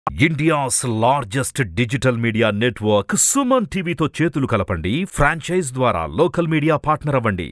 India's largest digital media network Suman టీవీతో చేతులు కలపండి ఫ్రాంచైజ్ ద్వారా లోకల్ మీడియా పార్ట్నర్ అవ్వండి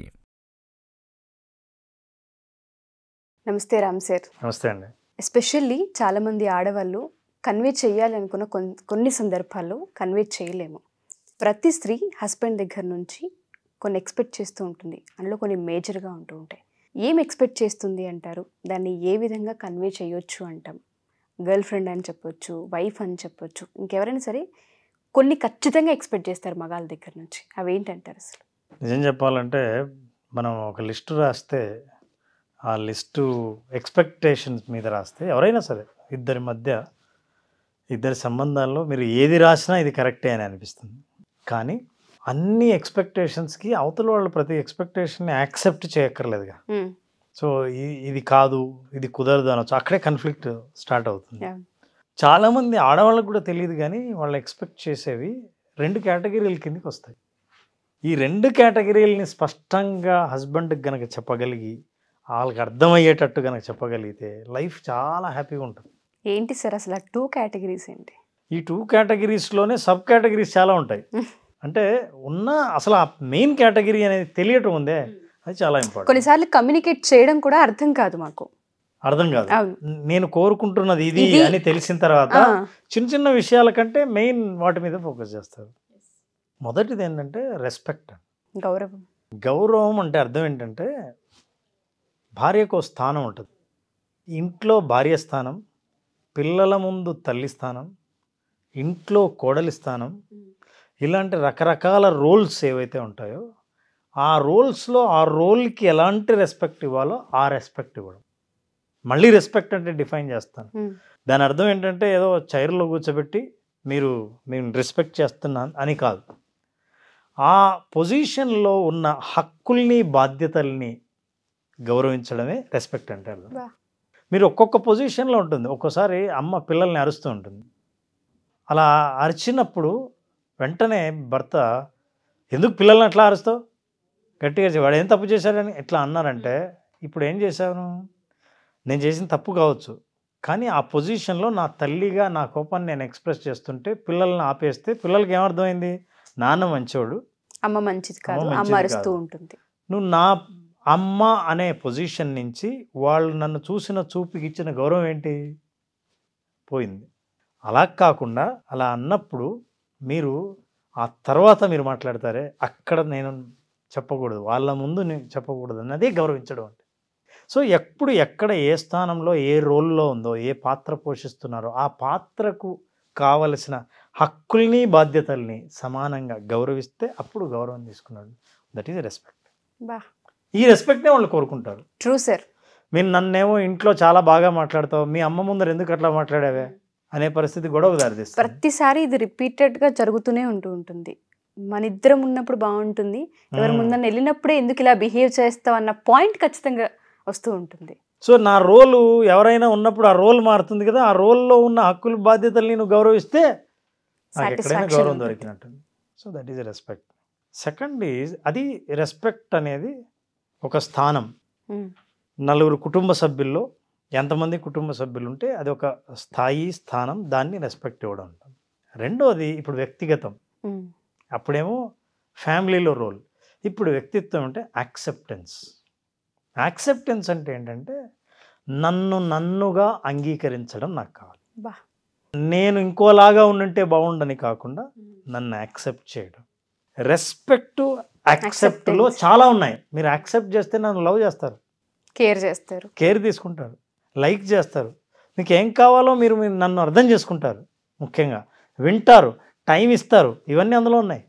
నమస్తే రామ్ సార్ నమస్తే అండి ఎస్పెషల్లీ చాలామంది ఆడవాళ్ళు కన్వే చేయాలనుకున్న కొన్- కొన్ని సందర్భాల్లో కన్వే చేయలేము ప్రతి స్త్రీ హస్బెండ్ దగ్గర నుంచి కొన్ని ఎక్స్పెక్ట్ చేస్తూ ఉంటుంది అందులో కొన్ని మేజర్గా ఉంటూ ఉంటాయి ఏం ఎక్స్పెక్ట్ చేస్తుంది అంటారు దాన్ని ఏ విధంగా కన్వే చేయొచ్చు అంటాం గర్ల్ ఫ్రెండ్ అని చెప్పొచ్చు వైఫ్ అని చెప్పొచ్చు ఇంకెవరైనా సరే కొన్ని ఖచ్చితంగా ఎక్స్పెక్ట్ చేస్తారు మగాళ్ళ దగ్గర నుంచి అవి ఏంటంటారు అసలు నిజం చెప్పాలంటే మనం ఒక లిస్టు రాస్తే ఆ లిస్టు ఎక్స్పెక్టేషన్స్ మీద రాస్తే ఎవరైనా సరే ఇద్దరి మధ్య ఇద్దరి సంబంధాల్లో మీరు ఏది రాసినా ఇది కరెక్టే అని అనిపిస్తుంది కానీ అన్ని ఎక్స్పెక్టేషన్స్కి అవతల వాళ్ళు ప్రతి ఎక్స్పెక్టేషన్ని యాక్సెప్ట్ చేయక్కర్లేదుగా మ్మ్. సో ఇ- ఇది కాదు ఇది కుదరదు అనొచ్చు అక్కడే కన్ఫ్లిక్ట్ స్టార్ట్ అవుతుంది Yeah. చాలామంది ఆడవాళ్ళకు కూడా తెలియదు కానీ వాళ్ళు ఎక్స్పెక్ట్ చేసేవి రెండు కేటగిరీల కిందకి వస్తాయి ఈ రెండు కేటగిరీలని స్పష్టంగా హస్బెండ్కి గనక చెప్పగలిగి వాళ్ళకి అర్థమయ్యేటట్టు గనక చెప్పగలిగితే లైఫ్ చాలా హ్యాపీగా ఉంటుంది ఏంటి సార్ అసలు ఆ టూ కేటగిరీస్ ఏంటి ఈ టూ కేటగిరీస్లోనే సబ్ కేటగిరీస్ చాలా ఉంటాయి అంటే ఉన్న అసలు ఆ మెయిన్ కేటగిరీ అనేది తెలియటం ఉందే అది చాలా ఇంపార్టెంట్ కొన్నిసార్లు కమ్యూనికేట్ చేయడం కూడా అర్థం కాదు మాకు అర్థం కాదు అవును నేను కోరుకుంటున్నది ఇది ఇది- అని తెలిసిన తర్వాత ఆ, చిన్న చిన్న విషయాల కంటే మెయిన్ వాటి మీద ఫోకస్ చేస్తారు మొదటిది ఏంటంటే రెస్పెక్ట్ గౌరవం గౌరవం అంటే అర్థం ఏంటంటే భార్యకు ఓ స్థానం ఉంటుంది ఇంట్లో భార్య స్థానం పిల్లల ముందు తల్లి స్థానం ఇంట్లో కోడలి స్థానం ఇలాంటి రకరకాల రోల్స్ ఏవైతే ఉంటాయో ఆ రోల్స్లో ఆ రోల్కి ఎలాంటి రెస్పెక్ట్ ఇవ్వాలో ఆ రెస్పెక్ట్ ఇవ్వడం మళ్ళీ రెస్పెక్ట్ అంటే డిఫైన్ చేస్తాను ఉమ్, దాని అర్థం ఏంటంటే ఏదో చైర్లో కూర్చోబెట్టి మీరు నేను రెస్పెక్ట్ చేస్తున్నాను అని కాదు ఆ పొజిషన్లో ఉన్న హక్కుల్ని బాధ్యతల్ని గౌరవించడమే రెస్పెక్ట్ అంటే అర్థం బా. మీరు ఒక్కొక్క పొజిషన్లో ఉంటుంది ఒక్కోసారి అమ్మ పిల్లల్ని అరుస్తూ ఉంటుంది అలా అరిచినప్పుడు వెంటనే భర్త ఎందుకు పిల్లల్ని అట్లా అరుస్తావు గట్టిగా చెప్పి, వాడు ఏం తప్పు చేశాడని ఇట్లా అన్నారంటే ఇప్పుడు ఏం చేశాను నేను చేసిన తప్పు కావచ్చు కానీ ఆ పొజిషన్లో నా తల్లిగా నా కోపాన్ని నేను ఎక్స్ప్రెస్ చేస్తుంటే పిల్లల్ని ఆపేస్తే పిల్లలకి ఏమర్థమైంది నాన్న మంచోడు అమ్మ మంచిది కాదు అమ్మ అమ్మ మంచిది అరుస్తూ కాదు. ఉంటుంది నువ్వు నా అమ్మ అనే పొజిషన్ నుంచి వాళ్ళు నన్ను చూసిన చూపుకి ఇచ్చిన గౌరవం ఏంటి పోయింది అలా కాకుండా అలా అన్నప్పుడు మీరు ఆ తర్వాత మీరు మాట్లాడతారే అక్కడ నేను చెప్పకూడదు వాళ్ళ ముందు నేను చెప్పకూడదు అన్నదే గౌరవించడం అంటే సో ఎప్పుడు ఎక్కడ ఏ స్థానంలో ఏ రోల్లో ఉందో ఏ పాత్ర పోషిస్తున్నారో ఆ పాత్రకు కావలసిన హక్కుల్ని బాధ్యతల్ని సమానంగా గౌరవిస్తే అప్పుడు గౌరవం తీసుకున్నాడు దట్ ఈజ్ రెస్పెక్ట్ బా ఈ రెస్పెక్ట్నే వాళ్ళు కోరుకుంటారు ట్రూ సార్ మీరు నన్నేమో ఇంట్లో చాలా బాగా మాట్లాడతావు మీ అమ్మ ముందర ఎందుకు అట్లా మాట్లాడావే అనే పరిస్థితి గొడవకు దారితీస్తుంది ప్రతిసారి ఇది రిపీటెడ్ గా జరుగుతూనే ఉంటూ ఉంటుంది మన ఇద్దరం ఉన్నప్పుడు బాగుంటుంది ఎవరి మ్మ్. ముందన్న వెళ్ళినప్పుడే ఎందుకు ఇలా బిహేవ్ చేస్తావు అన్న పాయింట్ ఖచ్చితంగా వస్తూ ఉంటుంది సో నా రోలు ఎవరైనా ఉన్నప్పుడు ఆ రోల్ మారుతుంది కదా ఆ రోల్లో ఉన్న హక్కులు బాధ్యతల్ని నువ్వు గౌరవిస్తే నాకు ఎక్కడైనా Satisfaction గౌరవం ఉంటుంది. దొరికినట్టు so that is respect second is అది రెస్పెక్ట్ అనేది ఒక స్థానం మ్మ్. నలుగురు కుటుంబ సభ్యుల్లో ఎంతమంది కుటుంబ సభ్యులు ఉంటే అది ఒక స్థాయి స్థానం దాన్ని రెస్పెక్ట్ ఇవ్వడం అంటాం రెండోది ఇప్పుడు వ్యక్తిగతం మ్మ్. అప్పుడేమో ఫ్యామిలీలో రోల్ ఇప్పుడు వ్యక్తిత్వం అంటే యాక్సెప్టెన్స్ యాక్సెప్టెన్స్ అంటే ఏంటంటే నన్ను నన్నుగా అంగీకరించడం నాకు కావాలి బా నేను ఇంకోలాగా ఉండుంటే బాగుండని కాకుండా నన్ను యాక్సెప్ట్ చేయడం రెస్పెక్ట్ యాక్సెప్ట్లో Acceptance. చాలా ఉన్నాయి మీరు యాక్సెప్ట్ చేస్తే నన్ను లవ్ చేస్తారు కేర్ చేస్తారు కేర్ తీసుకుంటారు లైక్ చేస్తారు మీకు ఏం కావాలో మీరు మీరు నన్ను అర్థం చేసుకుంటారు ముఖ్యంగా వింటారు టైం ఇస్తారు ఇవన్నీ అందులో ఉన్నాయి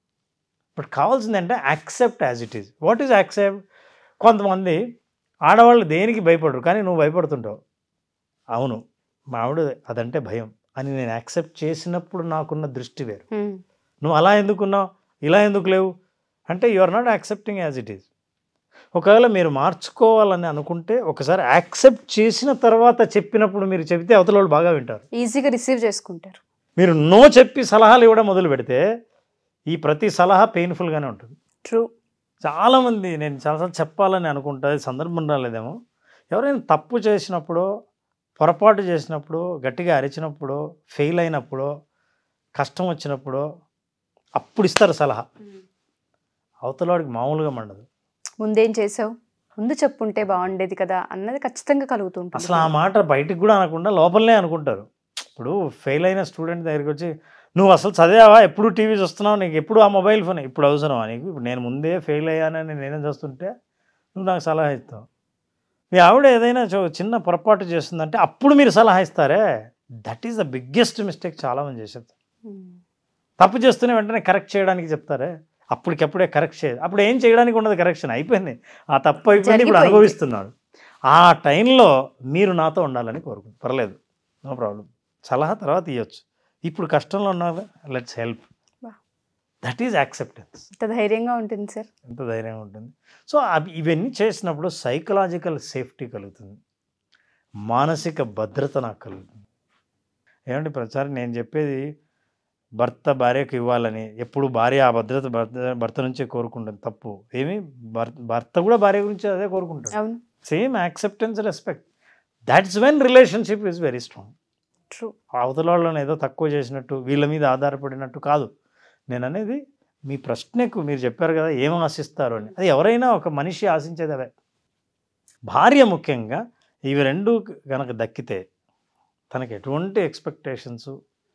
బట్ కావాల్సింది అంటే accept as it is what is accept కొంతమంది ఆడవాళ్ళు దేనికి భయపడరు కానీ నువ్వు భయపడుతుంటావు అవును మా ఆవిడ అదంటే భయం అని నేను యాక్సెప్ట్ చేసినప్పుడు నాకున్న దృష్టి వేరు మ్మ్. నువ్వు అలా ఎందుకున్నావు ఇలా ఎందుకు లేవు అంటే you are not accepting as it is ఒకవేళ మీరు మార్చుకోవాలని అనుకుంటే ఒకసారి యాక్సెప్ట్ చేసిన తర్వాత చెప్పినప్పుడు మీరు చెబితే అవతల వాళ్ళు బాగా వింటారు ఈజీగా రిసీవ్ చేసుకుంటారు మీరు నో చెప్పి సలహాలు ఇవ్వడం మొదలు పెడితే ఈ ప్రతి సలహా పెయిన్ఫుల్గానే ఉంటుంది ట్రూ చాలామంది నేను చాలాసార్లు చెప్పాలని అనుకుంటా అది సందర్భం రాలేదేమో ఎవరైనా తప్పు చేసినప్పుడు పొరపాటు చేసినప్పుడు గట్టిగా అరిచినప్పుడు ఫెయిల్ అయినప్పుడు కష్టం వచ్చినప్పుడు అప్పుడు ఇస్తారు సలహా అవతలవాడికి మామూలుగా మండదు ముందేం చేసావు ముందు చెప్పుంటే బాగుండేది కదా అన్నది ఖచ్చితంగా కలుగుతుంటుంది అసలు ఆ మాట బయటికి కూడా అనకుండా లోపలనే అనుకుంటారు ఇప్పుడు ఫెయిల్ అయిన స్టూడెంట్ దగ్గరికి వచ్చి నువ్వు అసలు చదివావా ఎప్పుడు టీవీ చూస్తున్నావు నీకు ఎప్పుడు ఆ మొబైల్ ఫోన్ ఇప్పుడు అవసరమా నీకు ఇప్పుడు నేను ముందే ఫెయిల్ అయ్యానని నేనేం చేస్తుంటే నువ్వు నాకు సలహా ఇస్తావు మీ ఆవిడ ఏదైనా చో- చిన్న పొరపాటు చేస్తుందంటే అప్పుడు మీరు సలహా ఇస్తారే that is the biggest mistake చాలామంది చేసేది ఉమ్. తప్పు చేస్తూనే వెంటనే కరెక్ట్ చేయడానికి చెప్తారే అప్పటికప్పుడే కరెక్ట్ చేయదు అప్పుడు ఏం చేయడానికి ఉండదు కరెక్షన్ అయిపోయింది ఆ తప్పు అయిపోయింది ఇప్పుడు జరిగిపోయింది. అనుభవిస్తున్నాడు ఆ టైంలో మీరు నాతో ఉండాలని కోరుకుంటు పర్లేదు నో ప్రాబ్లం సలహా తర్వాత ఇవ్వచ్చు ఇప్పుడు కష్టంలో ఉన్నారు లెట్స్ హెల్ప్ వా. దట్ ఈజ్ యాక్సెప్టెన్స్ ఎంత ధైర్యంగా ఉంటుంది సార్ ఎంత ధైర్యంగా ఉంటుంది సో అవి ఇవన్నీ చేసినప్పుడు సైకలాజికల్ సేఫ్టీ కలుగుతుంది మానసిక భద్రత నాకు కలుగుతుంది ఏమంటే ప్రతిసారి నేను చెప్పేది భర్త భార్యకు ఇవ్వాలని ఎప్పుడు భార్య ఆ భద్రత భర్త భర్త నుంచే కోరుకుంటుంది తప్పు ఏమి భర్త భర్త కూడా భార్య గురించి అదే కోరుకుంటాడు అవును same acceptance respect that's when relationship is very strong true అవతల వాళ్ళని ఏదో తక్కువ చేసినట్టు వీళ్ళ మీద ఆధారపడినట్టు కాదు నేను అనేది మీ ప్రశ్నకు మీరు చెప్పారు కదా ఏం ఆశిస్తారు అని అది ఎవరైనా ఒక మనిషి ఆశించేది అవే భార్య ముఖ్యంగా ఇవి రెండు కనుక దక్కితే తనకి ఎటువంటి ఎక్స్పెక్టేషన్స్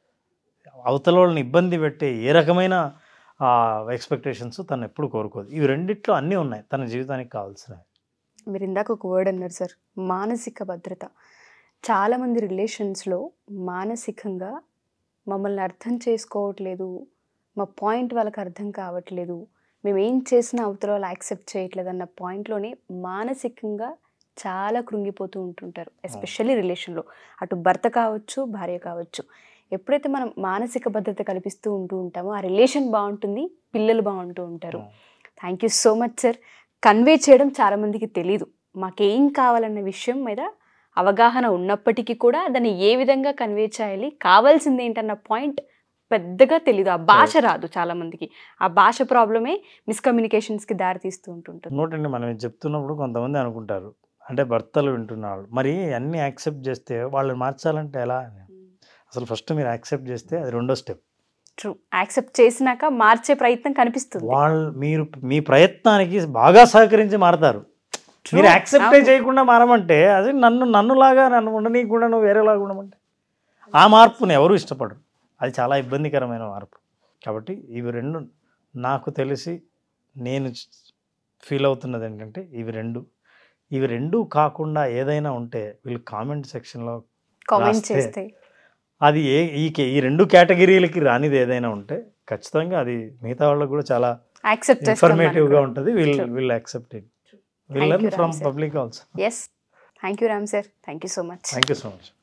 అవతల వాళ్ళని ఇబ్బంది పెట్టే ఏ రకమైన ఎక్స్పెక్టేషన్స్ తను ఎప్పుడు కోరుకోదు ఇవి రెండిట్లో అన్నీ ఉన్నాయి తన జీవితానికి కావాల్సినవి మీరు ఇందాక ఒక వర్డ్ అన్నారు సార్ మానసిక భద్రత చాలామంది రిలేషన్స్లో మానసికంగా మమ్మల్ని అర్థం చేసుకోవట్లేదు మా పాయింట్ వాళ్ళకి అర్థం కావట్లేదు మేము ఏం చేసినా అవతల వాళ్ళు యాక్సెప్ట్ చేయట్లేదు అన్న పాయింట్లోనే మానసికంగా చాలా కృంగిపోతూ ఉంటుంటారు ఎస్పెషల్లీ రిలేషన్లో అటు భర్త కావచ్చు భార్య కావచ్చు ఎప్పుడైతే మనం మానసిక భద్రత కల్పిస్తూ ఉంటూ ఉంటామో ఆ రిలేషన్ బాగుంటుంది పిల్లలు బాగుంటూ ఉంటారు thank you so much sir convey చేయడం చాలామందికి తెలీదు మాకేం కావాలన్న విషయం మీద అవగాహన ఉన్నప్పటికీ కూడా దాన్ని ఏ విధంగా కన్వే చేయాలి కావాల్సింది ఏంటన్న పాయింట్ పెద్దగా తెలీదు ఆ భాష రాదు చాలామందికి ఆ భాష ప్రాబ్లమే మిస్కమ్యూనికేషన్స్కి దారి తీస్తూ ఉంటుంటుంది ఇంకోటండి మనం ఇది చెప్తున్నప్పుడు కొంతమంది అనుకుంటారు అంటే భర్తలు వింటున్నారు మరి అన్నీ యాక్సెప్ట్ చేస్తే వాళ్ళని మార్చాలంటే ఎలా అని అసలు ఫస్ట్ మీరు యాక్సెప్ట్ చేస్తే అది రెండో స్టెప్ ట్రూ యాక్సెప్ట్ చేసినాక మార్చే ప్రయత్నం కనిపిస్తుంది వాళ్ళు మీరు మీ ప్రయత్నానికి బాగా సహకరించి మారతారు True. మీరు యాక్సెప్టే అవును. చేయకుండా మారమంటే అది నన్ను నన్నులాగా నన్ను ఉండనీకి కూడా నువ్వు వేరేలాగా ఉండమంటే ఆ మార్పుని ఎవరు ఇష్టపడరు అది చాలా ఇబ్బందికరమైన మార్పు కాబట్టి ఇవి రెండు నాకు తెలిసి నేను ఫీల్ అవుతున్నది ఏంటంటే ఇవి రెండు ఇవి రెండు కాకుండా ఏదైనా ఉంటే వీళ్ళు కామెంట్ సెక్షన్లో కామెంట్ రాస్తే చేస్తే అది ఏ ఈ కే- ఈ రెండు కేటగిరీలకి రానిది ఏదైనా ఉంటే ఖచ్చితంగా అది మిగతా వాళ్ళకి కూడా చాలా యాక్సెప్ట్ ఇన్ఫర్మేటివ్గా ఉంటుంది will True. Will accept it Thank will learn you, from Ram sir. Public also yes thank you Ram sir thank you so much thank you so much